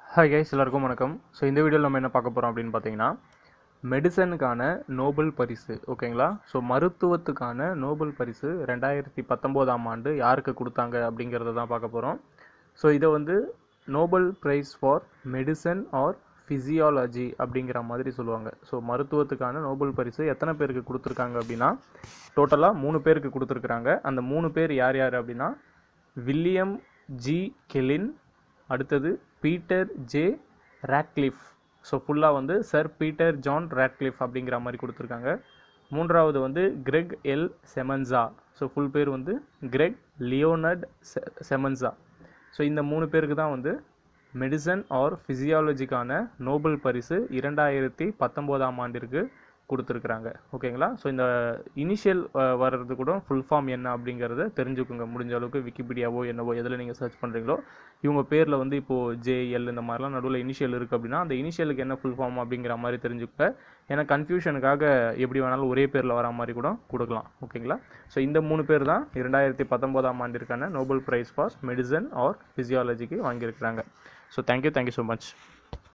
hi guys எல்லாருக்கும் வணக்கம் so இந்த வீடியோவில் நம்ம என்ன பார்க்க போகிறோம் அப்படின்னு பார்த்தீங்கன்னா மெடிசனுக்கான நோபல் பரிசு ஓகேங்களா ஸோ மருத்துவத்துக்கான நோபல் பரிசு ரெண்டாயிரத்தி பத்தொம்போதாம் ஆண்டு யாருக்கு கொடுத்தாங்க அப்படிங்கிறத தான் பார்க்க போகிறோம் ஸோ இதை வந்து Nobel prize for medicine or physiology அப்படிங்கிற மாதிரி சொல்லுவாங்க ஸோ மருத்துவத்துக்கான நோபல் பரிசு எத்தனை பேருக்கு கொடுத்துருக்காங்க அப்படின்னா டோட்டலாக மூணு பேருக்கு கொடுத்துருக்குறாங்க அந்த மூணு பேர் யார் யார் அப்படின்னா வில்லியம் ஜி கெலின் அடுத்தது பீட்டர் ஜே ராட்க்ளிஃப் ஸோ ஃபுல்லாக வந்து சர் பீட்டர் ஜான் ராட்க்ளிஃப் அப்படிங்கிற மாதிரி கொடுத்துருக்காங்க மூன்றாவது வந்து Gregg L Semenza so full பேர் வந்து கிரெக் லியோனர்ட் செ செமன்ஸா ஸோ இந்த மூணு பேருக்கு தான் வந்து மெடிசன் ஆர் ஃபிசியாலஜிக்கான நோபல் பரிசு இரண்டாயிரத்தி பத்தொம்போதாம் ஆண்டிற்கு கொடுத்துருக்குறாங்க ஓகேங்களா ஸோ இந்த இனிஷியல் வர்றது கூட ஃபுல் ஃபார்ம் என்ன அப்படிங்கிறத தெரிஞ்சுக்கோங்க முடிஞ்ச அளவுக்கு விக்கிபீடியாவோ என்னவோ எதில் நீங்கள் சர்ச் பண்ணுறீங்களோ இவங்க பேரில் வந்து இப்போது ஜேஎல் இந்த மாதிரிலாம் நடுவில் இனிஷியல் இருக்குது அப்படின்னா அந்த இனிஷியலுக்கு என்ன ஃபுல் ஃபார்ம் அப்படிங்கிற மாதிரி தெரிஞ்சுக்க ஏன்னா கன்ஃபியூஷனுக்காக எப்படி வேணாலும் ஒரே பேரில் வரா மாதிரி கூட கொடுக்கலாம் ஓகேங்களா ஸோ இந்த மூணு பேர் தான் இரண்டாயிரத்தி பத்தொம்போதாம் ஆண்டிற்கான Nobel prize for medicine or ஃபிசியாலஜிக்கு வாங்கியிருக்கிறாங்க so thank you thank you so much